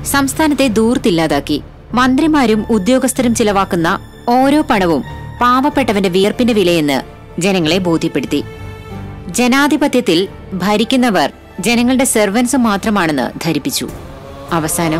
സംസ്ഥാനത്തെ ദൂർത്തില്ലാതാക്കി മന്ത്രിമാരും ഉദ്യോഗസ്ഥരും ചിലവാക്കുന്ന ഓരോ പണവും പാവപ്പെട്ടവന്റെ വിയർപ്പിന്റെ വിലയെന്ന് ജനങ്ങളെ ബോധ്യപ്പെടുത്തി ജനാധിപത്യത്തിൽ ഭരിക്കുന്നവർ ജനങ്ങളുടെ സെർവൻസ് മാത്രമാണെന്ന് ധരിപ്പിച്ചു അവസാനം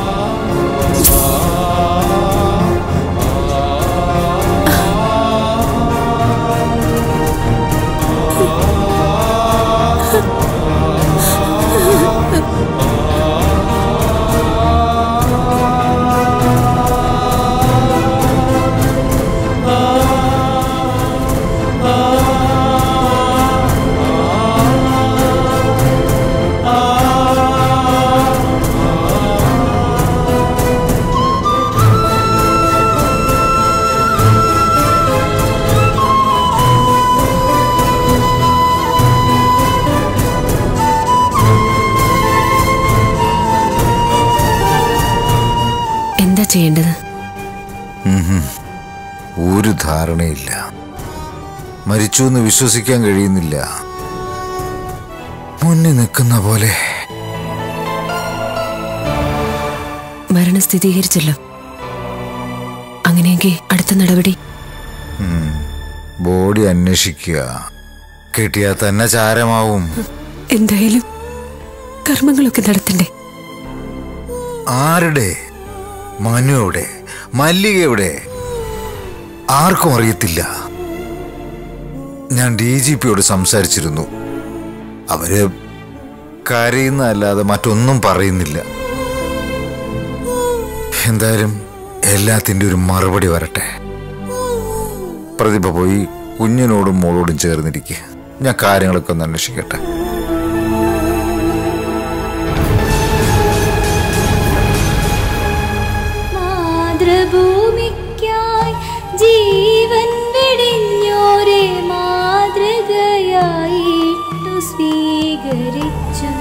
എന്താ ചെയ്യേണ്ടത് ഒരു ധാരണയില്ല മരിച്ചു എന്ന് വിശ്വസിക്കാൻ കഴിയുന്നില്ല മുന്നിൽ നിൽക്കുന്ന പോലെ മരണം സ്ഥിരീകരിച്ചല്ലോ അങ്ങനെയെങ്കിൽ അടുത്ത നടപടി ബോഡി അന്വേഷിക്കുക കിട്ടിയാൽ തന്നെ ചാരമാവും എന്തായാലും കർമ്മങ്ങളൊക്കെ നടത്തണ്ടേ ആരുടെ മനു എവിടെ മല്ലിക എവിടെ ആർക്കും അറിയത്തില്ല ഞാൻ ഡി ജി പിയോട് സംസാരിച്ചിരുന്നു അവര് കരയുന്നതല്ലാതെ മറ്റൊന്നും പറയുന്നില്ല എന്തായാലും എല്ലാത്തിൻ്റെ ഒരു മറുപടി വരട്ടെ പ്രതിഭ പോയി കുഞ്ഞിനോടും മോളോടും ചേർന്നിരിക്കുക ഞാൻ കാര്യങ്ങളൊക്കെ ഒന്ന് അന്വേഷിക്കട്ടെ മാതൃഭൂമിക്കായി ജീവൻ വെടിഞ്ഞോരെ മാതൃകയായിട്ടു സ്വീകരിച്ചു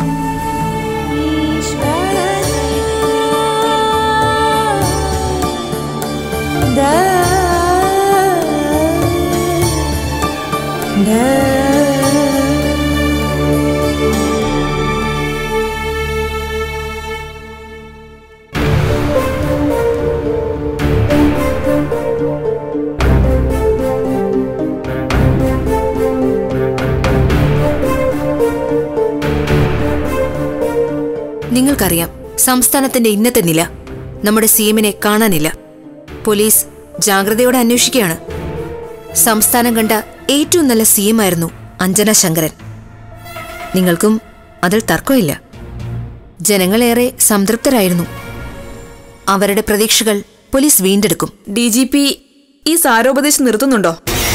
നിങ്ങൾക്കറിയാം സംസ്ഥാനത്തിന്റെ ഇന്നത്തെ നില നമ്മുടെ സിഎമ്മിനെ കാണാനില്ല പോലീസ് ജാഗ്രതയോടെ അന്വേഷിക്കുകയാണ് സംസ്ഥാനം കണ്ട ഏറ്റവും നല്ല സിഎം ആയിരുന്നു അഞ്ജന ശങ്കരൻ നിങ്ങൾക്കും അതിൽ തർക്കമില്ല ജനങ്ങളേറെ സംതൃപ്തരായിരുന്നു അവരുടെ പ്രതീക്ഷകൾ പോലീസ് വീണ്ടെടുക്കും ഡി ജി പി ഈ സാരോപദേശം നിർത്തുന്നുണ്ടോ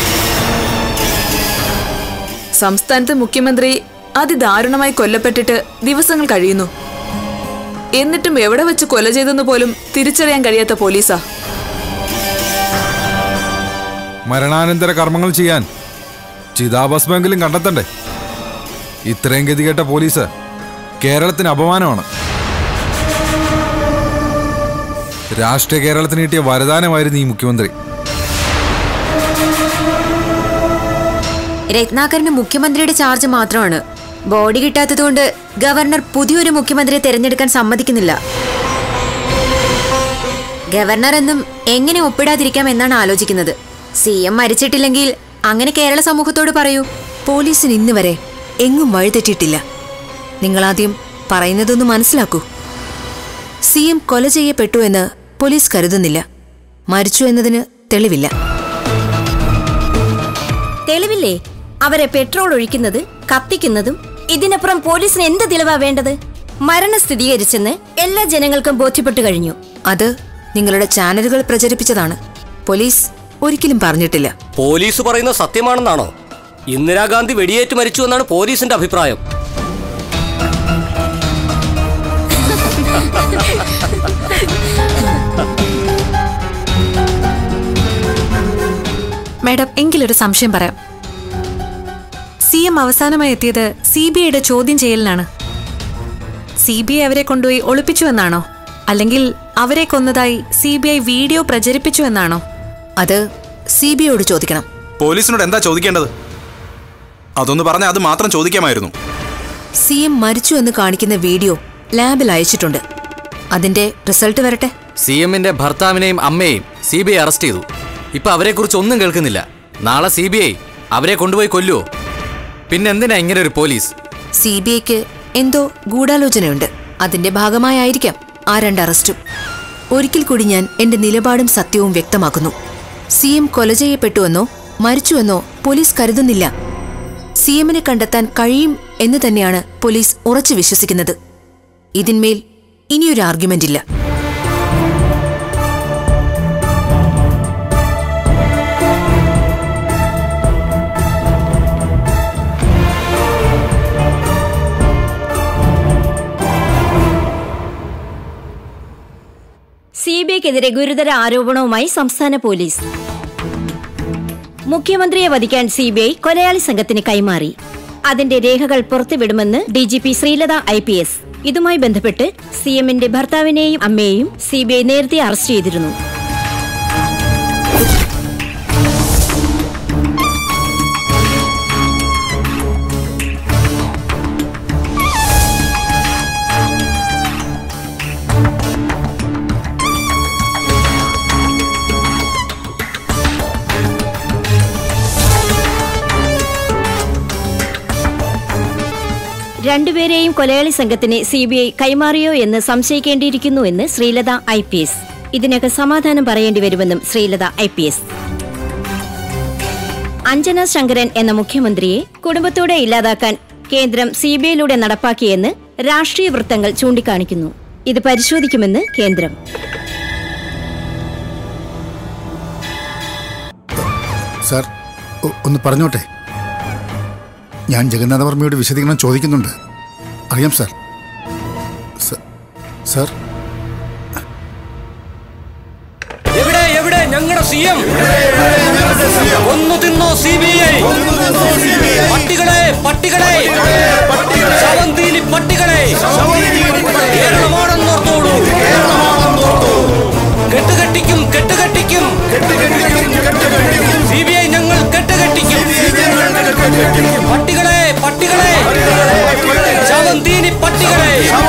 സംസ്ഥാനത്തെ മുഖ്യമന്ത്രി അതിദാരുണമായി കൊല്ലപ്പെട്ടിട്ട് ദിവസങ്ങൾ കഴിയുന്നു എന്നിട്ടും എവിടെ വെച്ച് കൊല ചെയ്തെന്ന് പോലും തിരിച്ചറിയാൻ കഴിയാത്ത പോലീസാ മരണാനന്തര കർമ്മങ്ങൾ ചെയ്യാൻ ചിതാഭസ്മെങ്കിലും കണ്ടെത്തണ്ടേ ഇത്രയും ഗതികെട്ട പോലീസ് കേരളത്തിന് അപമാനമാണ് രാഷ്ട്രീയ കേരളത്തിന് കിട്ടിയ വരദാനമായിരുന്നു ഈ മുഖ്യമന്ത്രി രത്നാകരന് മുഖ്യമന്ത്രിയുടെ ചാർജ് മാത്രമാണ് ബോഡി കിട്ടാത്തതുകൊണ്ട് ഗവർണർ പുതിയൊരു മുഖ്യമന്ത്രിയെ തെരഞ്ഞെടുക്കാൻ സമ്മതിക്കുന്നില്ല ഗവർണർ എന്നും എങ്ങനെ ഒപ്പിടാതിരിക്കാം എന്നാണ് ആലോചിക്കുന്നത് സി എം മരിച്ചിട്ടില്ലെങ്കിൽ അങ്ങനെ കേരള സമൂഹത്തോട് പറയൂ പോലീസിന് ഇന്ന് വരെ എങ്ങും വഴിതെറ്റിയിട്ടില്ല നിങ്ങളാദ്യം പറയുന്നതൊന്ന് മനസ്സിലാക്കൂ സി എം കൊല ചെയ്യപ്പെട്ടു എന്ന് പോലീസ് കരുതുന്നില്ല മരിച്ചു എന്നതിന് തെളിവില്ല തെളിവില്ലേ അവരെ പെട്രോൾ ഒഴിക്കുന്നത് കത്തിക്കുന്നതും ഇതിനപ്പുറം പോലീസിന് എന്ത് തെളിവാ വേണ്ടത് മരണം സ്ഥിരീകരിച്ചെന്ന് എല്ലാ ജനങ്ങൾക്കും ബോധ്യപ്പെട്ടു കഴിഞ്ഞു അത് നിങ്ങളുടെ ചാനലുകൾ പ്രചരിപ്പിച്ചതാണ് പോലീസ് ഒരിക്കലും പറഞ്ഞിട്ടില്ല പോലീസ് പറയുന്ന സത്യമാണെന്നാണോ ഇന്ദിരാഗാന്ധി വെടിയേറ്റ് മരിച്ചു എന്നാണ് പോലീസിന്റെ അഭിപ്രായം മാഡം എങ്കിലൊരു സംശയം പറയാം സി എം അവസാനമായി എത്തിയത് സി ബി ഐയുടെ ചോദ്യം ചെയ്യലിനാണ് സി ബി ഐ അവരെ കൊണ്ടുപോയി ഒളിപ്പിച്ചു എന്നാണോ അല്ലെങ്കിൽ അവരെ കൊന്നതായി സി ബി ഐ വീഡിയോ പ്രചരിപ്പിച്ചു എന്നാണോ അത് സി ബി ഐയോട് ചോദിക്കണം പോലീസിനോട് എന്താ ചോദിക്കേണ്ടത് അതൊന്ന് പറഞ്ഞാൽ അത് മാത്രം ചോദിക്കാമായിരുന്നു സി എം മരിച്ചു എന്ന് കാണിക്കുന്ന വീഡിയോ ലാബിൽ അയച്ചിട്ടുണ്ട് അതിന്റെ റിസൾട്ട് വരട്ടെ സി എമ്മിന്റെ ഭർത്താവിനെയും അമ്മയെയും സി ബി ഐ അറസ്റ്റ് ചെയ്തു ഇപ്പൊ അവരെക്കുറിച്ച് ഒന്നും കേൾക്കുന്നില്ല നാളെ സി ബി ഐ അവരെ കൊണ്ടുപോയി കൊല്ലുവോ പിന്നെന്തിനാ ഇങ്ങനെ ഒരു പോലീസ് സി ബി ഐക്ക് എന്തോ ഗൂഢാലോചനയുണ്ട് അതിന്റെ ഭാഗമായിരിക്കാം ആ രണ്ട് അറസ്റ്റും ഒരിക്കൽ കൂടി ഞാൻ എന്റെ നിലപാടും സത്യവും വ്യക്തമാക്കുന്നു സി എം കൊല ചെയ്യപ്പെട്ടുവെന്നോ മരിച്ചുവെന്നോ പോലീസ് കരുതുന്നില്ല സി എമ്മിനെ കണ്ടെത്താൻ കഴിയും എന്ന് തന്നെയാണ് പോലീസ് ഉറച്ചു വിശ്വസിക്കുന്നത് ഇതിന്മേൽ ഇനിയൊരു ആർഗ്യുമെന്റ് ഇല്ല സി ബി ഐക്കെതിരെ ഗുരുതര ആരോപണവുമായി സംസ്ഥാന പോലീസ് മുഖ്യമന്ത്രിയെ വധിക്കാൻ സി ബി ഐ കൊലയാളി സംഘത്തിന് കൈമാറി അതിന്റെ രേഖകൾ പുറത്തുവിടുമെന്ന് D G P Sreelatha I P S ഇതുമായി ബന്ധപ്പെട്ട് സി എമ്മിന്റെ ഭർത്താവിനെയും അമ്മയെയും സി ബി ഐ നേരത്തെ അറസ്റ്റ് ചെയ്തിരുന്നു രണ്ടുപേരെയും കൊലയാളി സംഘത്തിന് സി ബി ഐ കൈമാറിയോ എന്ന് സംശയിക്കേണ്ടിയിരിക്കുന്നുവെന്ന് ശ്രീലത ഐ പി എസ് ഇതിനൊക്കെ സമാധാനം പറയേണ്ടി വരുമെന്നും Sreelatha I P S Anjana Sankaran എന്ന മുഖ്യമന്ത്രിയെ കുടുംബത്തോടെ ഇല്ലാതാക്കാൻ കേന്ദ്രം സി ബി ഐയിലൂടെ നടപ്പാക്കിയെന്ന് രാഷ്ട്രീയ വൃത്തങ്ങൾ ചൂണ്ടിക്കാണിക്കുന്നു ഇത് പരിശോധിക്കുമെന്ന് കേന്ദ്രം സാർ ഒ- ഒന്ന് പറഞ്ഞോട്ടെ ഞാൻ ജഗന്നാഥവർമ്മയോട് വിശദീകരണം ചോദിക്കുന്നുണ്ട് അറിയാം സാർ സ- സാർ എവിടെ എവിടെ ഞങ്ങളുടെ സി എം ഒന്നു തിന്നോ സി ബി ഐ പട്ടികളെ പട്ടികളെ ശവന്തീലി പട്ടികളെ കേരളമാണെന്നോർത്തോളൂ കെട്ടുകെട്ടിക്കും കെട്ടുകെട്ടിക്കും സി ബി ഐ ഞങ്ങൾ കെട്ടുകെട്ടിക്കും പട്ടികളെ പട്ടികളെ ശവന്തീനി പട്ടികളെ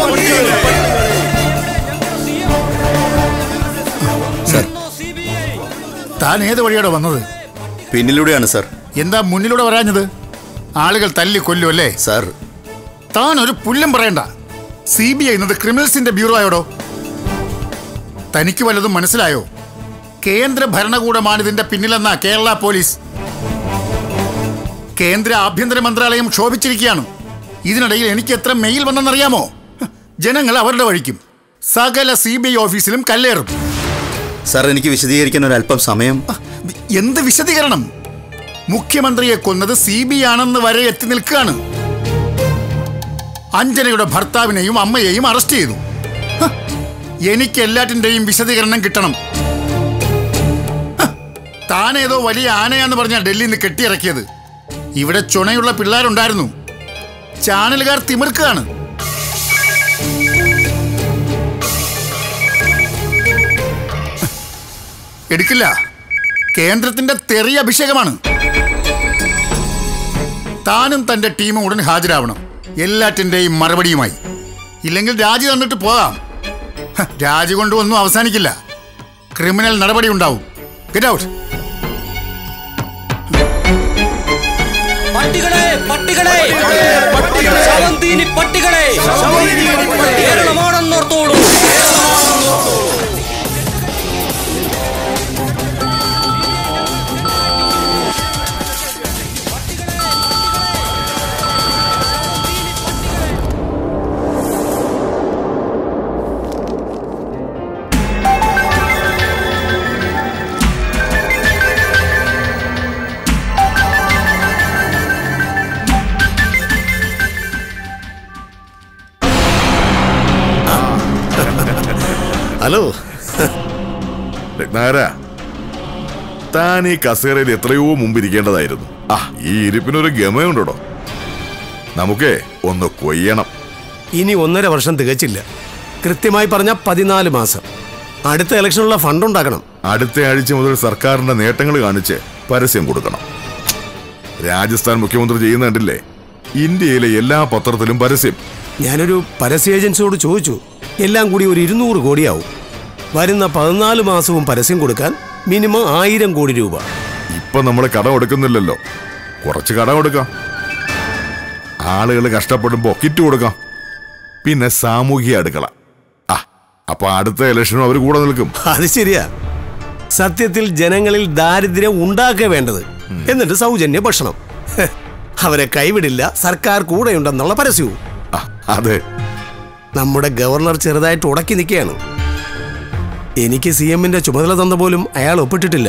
താൻ ഏത് വഴിയാണോ വന്നത് പിന്നിലൂടെയാണ് സാർ എന്താ മുന്നിലൂടെ വരാഞ്ഞത് ആളുകൾ തല്ലി കൊല്ലും അല്ലേ സാർ താൻ ഒരു പുല്ലും പറയണ്ട സി ബി ഐ എന്നത് ക്രിമിനൽസിന്റെ ബ്യൂറോ ആയോടോ തനിക്ക് വല്ലതും മനസ്സിലായോ കേന്ദ്ര ഭരണകൂടമാണ് ഇതിന്റെ പിന്നിലെന്ന കേരള പോലീസ് കേന്ദ്ര ആഭ്യന്തര മന്ത്രാലയം ക്ഷോഭിച്ചിരിക്കുകയാണ് ഇതിനിടയിൽ എനിക്ക് എത്ര മെയിൽ വന്നെന്നറിയാമോ ഹ്, ജനങ്ങൾ അവരുടെ വഴിക്കും സകല സി ബി ഐ ഓഫീസിലും കല്ലേറും സാർ എനിക്ക് വിശദീകരിക്കാൻ ഒരു അല്പം സമയം എന്ത് വിശദീകരണം മുഖ്യമന്ത്രിയെ കൊന്നത് സി ബി ആണെന്ന് വരെ എത്തി നിൽക്കുകയാണ് അഞ്ജനയുടെ ഭർത്താവിനെയും അമ്മയെയും അറസ്റ്റ് ചെയ്തു ഹ, എനിക്ക് എല്ലാറ്റിന്റെയും വിശദീകരണം കിട്ടണം ഹ, താനേതോ വലിയ ആനയാന്ന് പറഞ്ഞ ഡൽഹിയിൽ നിന്ന് കെട്ടിയിറക്കിയത് ഇവിടെ ചുണയുള്ള പിള്ളേരുണ്ടായിരുന്നു ചാനലുകാർ തിമിർക്കുകയാണ് എടുക്കില്ല കേന്ദ്രത്തിന്റെ തെറിയ അഭിഷേകമാണ് താനും തന്റെ ടീമും ഉടൻ ഹാജരാവണം എല്ലാറ്റിന്റെയും മറുപടിയുമായി ഇല്ലെങ്കിൽ രാജി തന്നിട്ട് പോകാം ഹ, രാജി കൊണ്ട് ഒന്നും അവസാനിക്കില്ല ക്രിമിനൽ നടപടി ഉണ്ടാവും ഗെറ്റ് ഔട്ട് പട്ടികളെ പട്ടികളെ ശവന്തീനി പട്ടികളെ കേരളമാണെന്നോർത്തോളൂ ഹലോ രത്നാകര താൻ ഈ കസേരയിൽ എത്രയോ മുമ്പ് ഇരിക്കേണ്ടതായിരുന്നു ആ ഈ ഇരിപ്പിനൊരു ഗമയുണ്ടോ നമുക്കേ ഒന്ന് കൊയ്യണം ഇനി ഒന്നര വർഷം തികച്ചില്ല കൃത്യമായി പറഞ്ഞ പതിനാല് മാസം അടുത്ത ഇലക്ഷനുള്ള ഫണ്ട് ഉണ്ടാക്കണം അടുത്ത ആഴ്ച മുതൽ സർക്കാരിന്റെ നേട്ടങ്ങൾ കാണിച്ച് പരസ്യം കൊടുക്കണം രാജസ്ഥാൻ മുഖ്യമന്ത്രി ചെയ്യുന്ന കണ്ടില്ലേ ഇന്ത്യയിലെ എല്ലാ പത്രത്തിലും പരസ്യം ഞാനൊരു പരസ്യ ഏജൻസിയോട് ചോദിച്ചു എല്ലാം കൂടി ഒരു ഇരുന്നൂറ് കോടിയാവും വരുന്ന പതിനാല് മാസവും പരസ്യം കൊടുക്കാൻ മിനിമം ആയിരം കോടി രൂപ ഇപ്പൊ നമ്മൾ കടം എടുക്കുന്നില്ലല്ലോ കുറച്ച് കടം എടുക്കാം ആളുകൾ കഷ്ടപ്പെടുമ്പോ കിറ്റ് കൊടുക്കാം പിന്നെ സാമൂഹിക അടുക്കള ആ അപ്പൊ അടുത്ത ഇലക്ഷനും അവർ കൂടെ നിൽക്കും അത് ശരിയാ സത്യത്തിൽ ജനങ്ങളിൽ ദാരിദ്ര്യം ഉണ്ടാക്കുക വേണ്ടത് എന്നിട്ട് സൗജന്യ ഭക്ഷണം ഹെ, അവരെ കൈവിടില്ല സർക്കാർ കൂടെയുണ്ടെന്നുള്ള പരസ്യവും അതെ നമ്മുടെ ഗവർണർ ചെറുതായിട്ട് ഉടക്കി നിൽക്കുകയാണ് എനിക്ക് സി എമ്മിന്റെ ചുമതല തന്ന പോലും അയാൾ ഒപ്പിട്ടിട്ടില്ല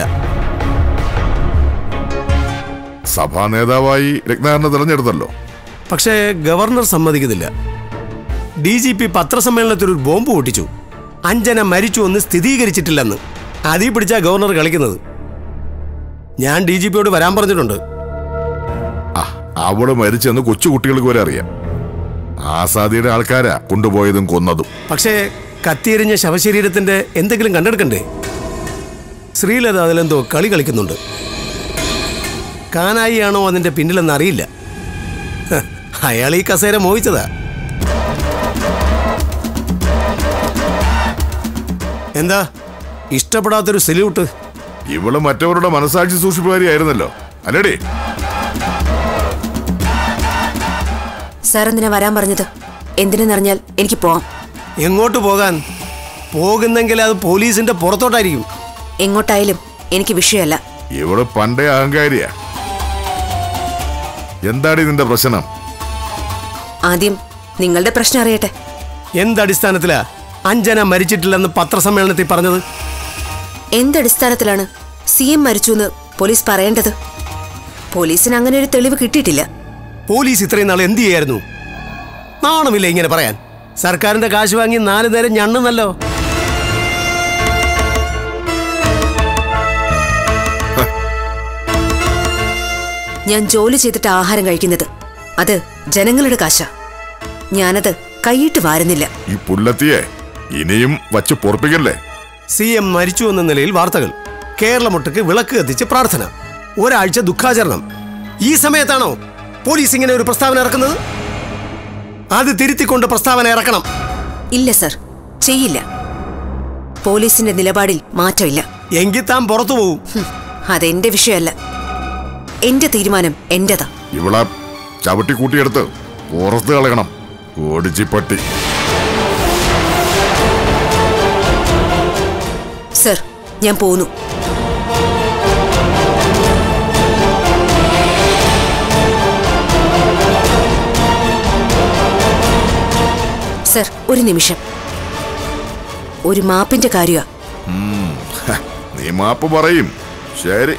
സഭാ നേതാവായി രത്നാകരനെ തെരഞ്ഞെടുത്തല്ലോ പക്ഷേ ഗവർണർ സമ്മതിക്കുന്നില്ല ഡി ജി പി പത്രസമ്മേളനത്തിൽ ഒരു ബോംബ് പൊട്ടിച്ചു അഞ്ജന മരിച്ചു എന്ന് സ്ഥിരീകരിച്ചിട്ടില്ലെന്ന് അതീ പിടിച്ചാ ഗവർണർ കളിക്കുന്നത് ഞാൻ ഡി ജി പിയോട് വരാൻ പറഞ്ഞിട്ടുണ്ട് അവള് മരിച്ചെന്ന് കൊച്ചു കുട്ടികൾക്ക് വരെ അറിയാം ആസാദിയുടെ ആൾക്കാരാ കൊണ്ടുപോയതും കൊന്നതും പക്ഷേ കത്തിയെരിഞ്ഞ ശവശരീരത്തിന്റെ എന്തെങ്കിലും കണ്ടെടുക്കണ്ടേ ശ്രീലത അതിലെന്തോ കളി കളിക്കുന്നുണ്ട് കാനായിയാണോ അതിന്റെ പിന്നിലെന്ന് അറിയില്ല ഹ, അയാൾ ഈ കസേര മോഹിച്ചതാ എന്താ ഇഷ്ടപ്പെടാത്തൊരു സല്യൂട്ട് ഇവള് മറ്റവരുടെ മനസാക്ഷി സൂക്ഷിപ്പുകാരിയായിരുന്നല്ലോ അല്ലേടി സാർ എന്തിനാ വരാൻ പറഞ്ഞത് എന്തിനെന്നറിഞ്ഞാൽ എനിക്ക് പോവാം എങ്ങോട്ട് പോകാൻ പോകുന്നെങ്കിൽ അത് പോലീസിന്റെ പുറത്തോട്ടായിരിക്കും എങ്ങോട്ടായാലും എനിക്ക് വിഷയമല്ല ഇവള് പണ്ടേ അഹങ്കാരിയാ എന്താടി നിന്റെ പ്രശ്നം ആദ്യം നിങ്ങളുടെ പ്രശ്നം അറിയട്ടെ എന്തടിസ്ഥാനത്തിലാ അഞ്ജന മരിച്ചിട്ടില്ലെന്ന് പത്രസമ്മേളനത്തിൽ പറഞ്ഞത് എന്തടിസ്ഥാനത്തിലാണ് സി എം മരിച്ചു എന്ന് പോലീസ് പറയേണ്ടത് പോലീസിന് അങ്ങനെ ഒരു തെളിവ് കിട്ടിയിട്ടില്ല പോലീസ് ഇത്രയും നാൾ എന്ത് ചെയ്യായിരുന്നു നാണമില്ല ഇങ്ങനെ പറയാൻ സർക്കാരിന്റെ കാശ് വാങ്ങി നാല് നേരം ഞണ്ണുന്നല്ലോ ഞാൻ ജോലി ചെയ്തിട്ട് ആഹാരം കഴിക്കുന്നത് അത് ജനങ്ങളുടെ കാശ ഞാനത് കൈയിട്ട് വാരുന്നില്ല ഈ പുല്ലത്തിയെ ഇനിയും വച്ച് പൊറപ്പിക്കല്ലേ സി എം മരിച്ചു എന്ന നിലയിൽ വാർത്തകൾ കേരളമൊട്ടുക്ക് വിളക്ക് കത്തിച്ച് പ്രാർത്ഥന ഒരാഴ്ച ദുഃഖാചരണം ഈ സമയത്താണോ പോലീസ് ഇങ്ങനെ ഒരു പ്രസ്താവന ഇറക്കുന്നത് അത് തിരുത്തിക്കൊണ്ട് പ്രസ്താവന ഇറക്കണം ഇല്ല സർ ചെയ്യില്ല പോലീസിന്റെ നിലപാടിൽ മാറ്റമില്ല എങ്കിൽ താൻ പുറത്തു പോവും അതെന്റെ വിഷയമല്ല എന്റെ തീരുമാനം എന്റേതാ ഇവളെ ചവിട്ടി കൂട്ടിയെടുത്ത് പുറത്ത് കളയണം ഓടിച്ചിപ്പട്ടി സർ ഞാൻ പോന്നു സർ ഒരു നിമിഷം ഒരു മാപ്പിന്റെ കാര്യ ഉം, ഹ, നീ മാപ്പ് പറയും ശരി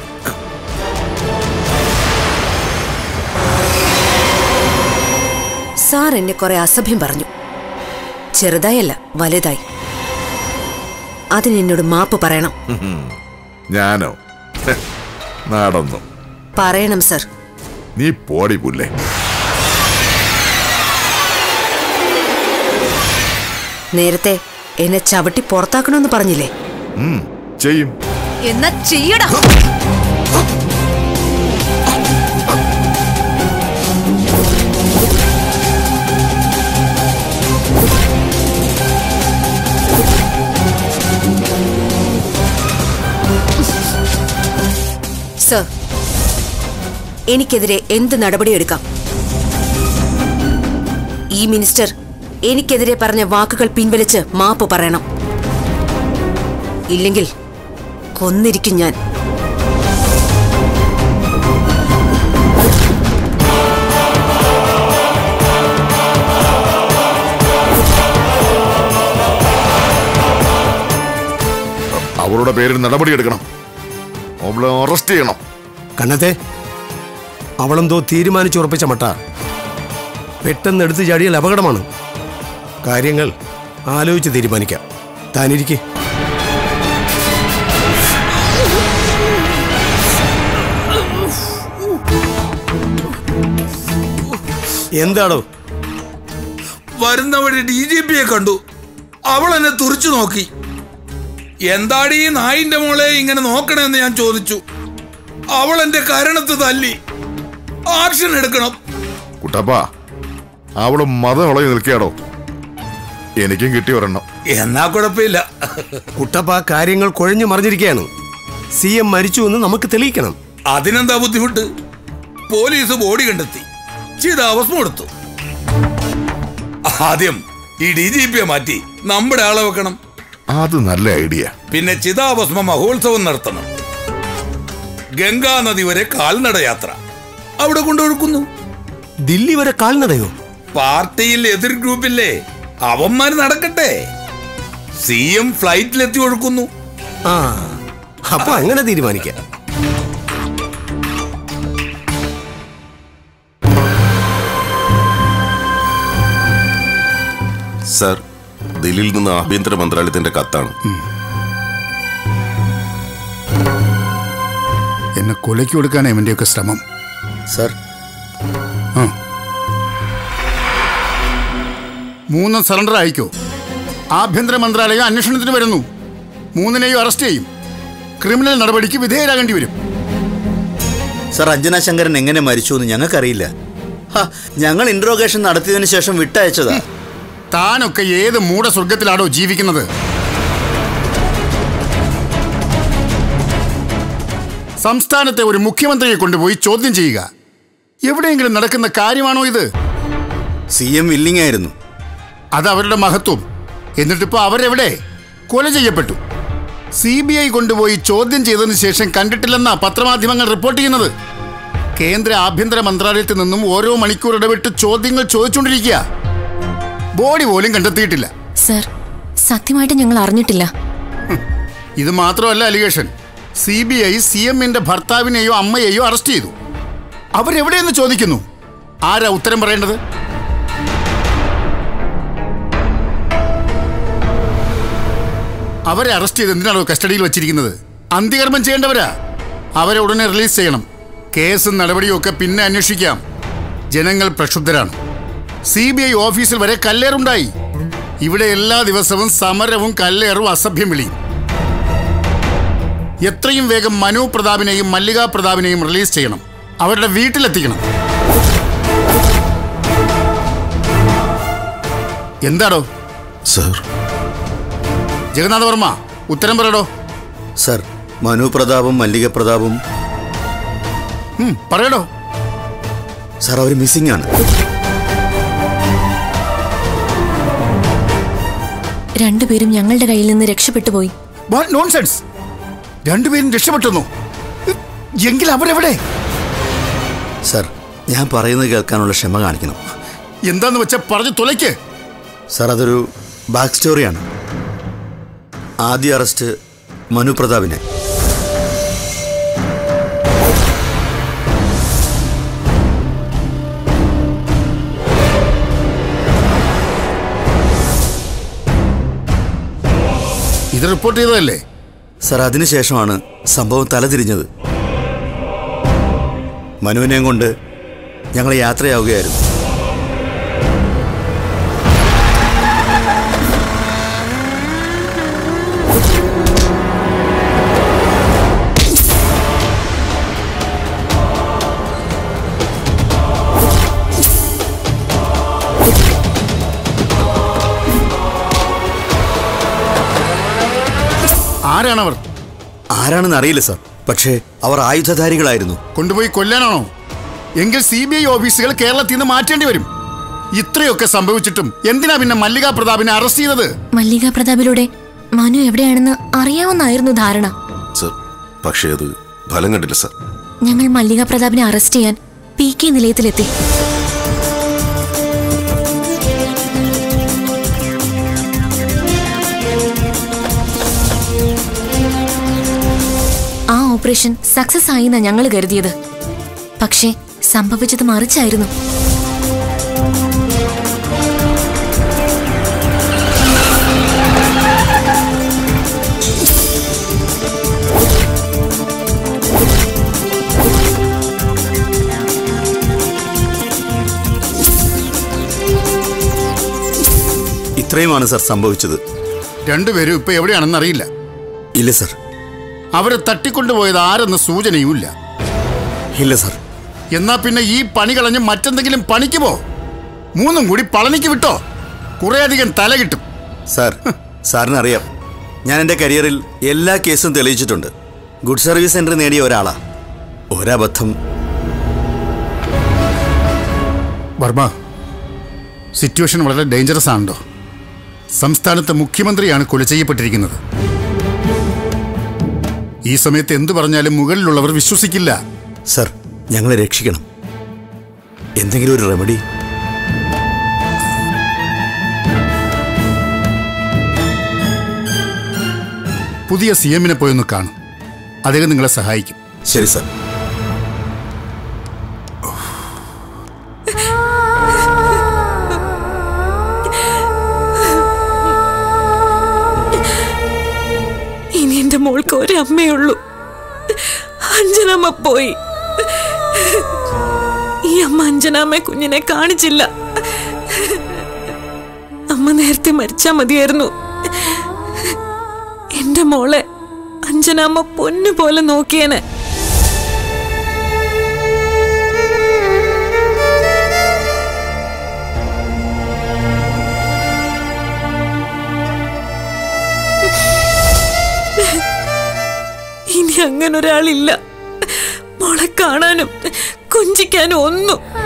സാർ എന്നെ കുറെ അസഭ്യം പറഞ്ഞു ചെറുതായല്ല വലുതായി അതിന് എന്നോട് മാപ്പ് പറയണം ഉം. ഞാനോ ഹെ, നടന്നു പറയണം സർ നീ പോടി പുല്ലേ നേരത്തെ എന്നെ ചവിട്ടി പുറത്താക്കണമെന്ന് പറഞ്ഞില്ലേ ഉം, ചെയ്യും എന്നാ ചെയ്യടാ സർ എനിക്കെതിരെ എന്ത് നടപടിയെടുക്കാം ഈ മിനിസ്റ്റർ എനിക്കെതിരെ പറഞ്ഞ വാക്കുകൾ പിൻവലിച്ച് മാപ്പ് പറയണം ഇല്ലെങ്കിൽ കൊന്നിരിക്കും ഞാൻ അവളുടെ പേരിൽ നടപടിയെടുക്കണം അവളെ അറസ്റ്റ് ചെയ്യണം കണ്ണത്തെ അവളെന്തോ തീരുമാനിച്ചുറപ്പിച്ച മട്ട പെട്ടെന്ന് എടുത്തു ചാടിയാൽ അപകടമാണ് കാര്യങ്ങൾ ആലോചിച്ച് തീരുമാനിക്കാം താനിരിക്കെ എന്താണോ വരുന്ന വഴി ഡി ജി പിയെ കണ്ടു അവൾ എന്നെ തുറിച്ചു നോക്കി എന്താടി ഈ നായിന്റെ മോളെ ഇങ്ങനെ നോക്കണമെന്ന് ഞാൻ ചോദിച്ചു അവൾ എന്റെ കരണത്ത് തല്ലി ആക്ഷൻ എടുക്കണം കുട്ടപ്പ അവള് മതം ഇളകി നിൽക്കുകയാണോ എനിക്കും കിട്ടി ഒരെണ്ണം എന്നാ കുഴപ്പമില്ല കുട്ടപ്പ കാര്യങ്ങൾ കുഴഞ്ഞു മറിഞ്ഞിരിക്കുകയാണ് സി എം മരിച്ചു എന്ന് നമുക്ക് തെളിയിക്കണം അതിനെന്താ ബുദ്ധിമുട്ട് പോലീസ് ബോഡി കണ്ടെത്തി ചിതാഭസ്മം എടുത്തു ആദ്യം ഈ ഡി ജി പിയെ മാറ്റി നമ്മുടെ ആളെ വെക്കണം അത് നല്ല ഐഡിയ പിന്നെ ചിതാഭസ്മ മഹോത്സവം നടത്തണം ഗംഗാ നദി വരെ കാൽനട യാത്ര അവിടെ കൊണ്ടൊഴുക്കുന്നു ദില്ലി വരെ കാൽനടയോ പാർട്ടിയിൽ എതിർ ഗ്രൂപ്പില്ലേ അവന്മാര് നടക്കട്ടെ സി എം ഫ്ലൈറ്റിലെത്തി ഒഴുക്കുന്നു ആ അപ്പൊ അങ്ങനെ തീരുമാനിക്കാം സർ ദില്ലിയിൽ നിന്ന് ആഭ്യന്തര മന്ത്രാലയത്തിന്റെ കത്താണ് എന്നെ കൊലയ്ക്ക് കൊടുക്കാനാണ് ഇവന്റെയൊക്കെ ശ്രമം സർ ആ മൂന്നും സറണ്ടർ അയക്കോ ആഭ്യന്തര മന്ത്രാലയം അന്വേഷണത്തിന് വരുന്നു മൂന്നിനെയും അറസ്റ്റ് ചെയ്യും ക്രിമിനൽ നടപടിക്ക് വിധേയരാകേണ്ടി വരും സർ അഞ്ജന ശങ്കരൻ എങ്ങനെ മരിച്ചു എന്ന് ഞങ്ങൾക്കറിയില്ല ഹ, ഞങ്ങൾ ഇൻട്രോഗേഷൻ നടത്തിയതിനു ശേഷം വിട്ടയച്ചതാ താനൊക്കെ ഏത് മൂഢസ്വർഗത്തിലാണോ ജീവിക്കുന്നത് സംസ്ഥാനത്തെ ഒരു മുഖ്യമന്ത്രിയെ കൊണ്ടുപോയി ചോദ്യം ചെയ്യുക എവിടെയെങ്കിലും നടക്കുന്ന കാര്യമാണോ ഇത് സി എം വില്ലിംഗ് ആയിരുന്നു അത് അവരുടെ മഹത്വം എന്നിട്ടിപ്പോ അവരെവിടെ കൊല ചെയ്യപ്പെട്ടു സി ബി ഐ കൊണ്ടുപോയി ചോദ്യം ചെയ്തതിനു ശേഷം കണ്ടിട്ടില്ലെന്നാ പത്രമാധ്യമങ്ങൾ റിപ്പോർട്ട് ചെയ്യുന്നത് കേന്ദ്ര ആഭ്യന്തര മന്ത്രാലയത്തിൽ നിന്നും ഓരോ മണിക്കൂർ ഇടവിട്ട് ചോദ്യങ്ങൾ ചോദിച്ചുകൊണ്ടിരിക്കുക ബോഡി പോലും കണ്ടെത്തിയിട്ടില്ല സർ സത്യമായിട്ട് ഞങ്ങൾ അറിഞ്ഞിട്ടില്ല ഇത് മാത്രമല്ല allegation C B I C എമ്മിന്റെ ഭർത്താവിനെയോ അമ്മയെയോ അറസ്റ്റ് ചെയ്തു അവരെവിടെയെന്ന് ചോദിക്കുന്നു ആരാ ഉത്തരം പറയേണ്ടത് അവരെ അറസ്റ്റ് ചെയ്ത് എന്തിനാണോ കസ്റ്റഡിയിൽ വെച്ചിരിക്കുന്നത് അന്ത്യകർമ്മം ചെയ്യേണ്ടവരാ അവരെ ഉടനെ റിലീസ് ചെയ്യണം കേസും നടപടിയും ഒക്കെ പിന്നെ അന്വേഷിക്കാം ജനങ്ങൾ പ്രക്ഷുബ്ധരാണ് സി ബി ഐ ഓഫീസിൽ വരെ കല്ലേറുണ്ടായി ഇവിടെ എല്ലാ ദിവസവും സമരവും കല്ലേറും അസഭ്യം വിളിയും എത്രയും വേഗം മനു പ്രതാപിനെയും മല്ലിക പ്രതാപിനെയും റിലീസ് ചെയ്യണം അവരുടെ വീട്ടിലെത്തിക്കണം എന്താടോ സർ ജഗന്നാഥ വർമ്മ ഉത്തരം പറയടോ സർ മനു പ്രതാപും മല്ലിക പ്രതാപും ഉം, പറയടോ സർ അവർ മിസ്സിംഗ് ആണ് രണ്ടുപേരും ഞങ്ങളുടെ കയ്യിൽ നിന്ന് രക്ഷപ്പെട്ടു പോയി വാട്ട് നോൺസെൻസ് രണ്ടുപേരും രക്ഷപ്പെട്ടെന്നു എങ്കിൽ അവരെവിടെ സർ ഞാൻ പറയുന്നത് കേൾക്കാനുള്ള ക്ഷമ കാണിക്കണം എന്താന്ന് വെച്ചാ പറഞ്ഞു തുലയ്ക്ക് സർ അതൊരു ബാക്ക് സ്റ്റോറിയാണ് ആദ്യ അറസ്റ്റ് മനു പ്രതാപിനെ ഇത് റിപ്പോർട്ട് ചെയ്തതല്ലേ സർ അതിനുശേഷമാണ് സംഭവം തലതിരിഞ്ഞത് മനുവിനെയും കൊണ്ട് ഞങ്ങൾ യാത്രയാവുകയായിരുന്നു ആരാണവർ ആരാണെന്ന് അറിയില്ല സർ പക്ഷേ അവർ ആയുധധാരികളായിരുന്നു കൊണ്ടുപോയി കൊല്ലാനാണോ എങ്കിൽ സി ബി ഐ ഓഫീസുകൾ കേരളത്തിൽ നിന്ന് മാറ്റേണ്ടി വരും ഇത്രയൊക്കെ സംഭവിച്ചിട്ടും എന്തിനാ പിന്നെ മല്ലിക പ്രതാപിനെ അറസ്റ്റ് ചെയ്തത് മല്ലിക പ്രതാപിലൂടെ മനു എവിടെയാണെന്ന് അറിയാമെന്നായിരുന്നു ധാരണ സർ പക്ഷേ അത് ഫലം കണ്ടില്ല സർ ഞങ്ങൾ മല്ലിക പ്രതാപിനെ അറസ്റ്റ് ചെയ്യാൻ പി കെ നിലയത്തിലെത്തി ആ ഓപ്പറേഷൻ സക്സസ് ആയി എന്നാ ഞങ്ങൾ കരുതിയത് പക്ഷേ സംഭവിച്ചത് മറിച്ചായിരുന്നു ഇത്രയുമാണ് സർ സംഭവിച്ചത് രണ്ടുപേരും ഇപ്പൊ എവിടെയാണെന്ന് അറിയില്ല ഇല്ല സർ അവരെ തട്ടിക്കൊണ്ടുപോയത് ആരെന്ന് സൂചനയുമില്ല ഇല്ല സർ എന്നാ പിന്നെ ഈ പണി കളഞ്ഞ് മറ്റെന്തെങ്കിലും പണിക്ക് പോ മൂന്നും കൂടി പളനിക്ക് വിട്ടോ കുറേയധികം തല കിട്ടും സാർ സാറിനറിയാം ഞാൻ എൻ്റെ കരിയറിൽ എല്ലാ കേസും തെളിയിച്ചിട്ടുണ്ട് ഗുഡ് സർവീസ് സെന്റർ നേടിയ ഒരാളാ ഒരബദ്ധം വർമ്മ സിറ്റുവേഷൻ വളരെ ഡേഞ്ചറസ് ആണല്ലോ സംസ്ഥാനത്തെ മുഖ്യമന്ത്രിയാണ് കൊല ചെയ്യപ്പെട്ടിരിക്കുന്നത് ഈ സമയത്ത് എന്തു പറഞ്ഞാലും മുകളിലുള്ളവർ വിശ്വസിക്കില്ല സർ ഞങ്ങളെ രക്ഷിക്കണം എന്തെങ്കിലും ഒരു റെമഡി പുതിയ സി എമ്മിനെ പോയൊന്ന് കാണും അദ്ദേഹം നിങ്ങളെ സഹായിക്കും ശരി സർ ഇനി എന്റെ മോൾക്ക് ഒരമ്മയുള്ളൂ അഞ്ജനമ്മ പോയി ഈ അമ്മ അഞ്ജനാമ്മ കുഞ്ഞിനെ കാണിച്ചില്ല അമ്മ നേരത്തെ മരിച്ചാ മതിയായിരുന്നു എന്റെ മോളെ അഞ്ജനാമ്മ പൊന്നു പോലെ നോക്കിയേനെ ഇനി അങ്ങനെ ഒരാളില്ല മോളെ കാണാനും കൊഞ്ചിക്കാനും ഒന്നും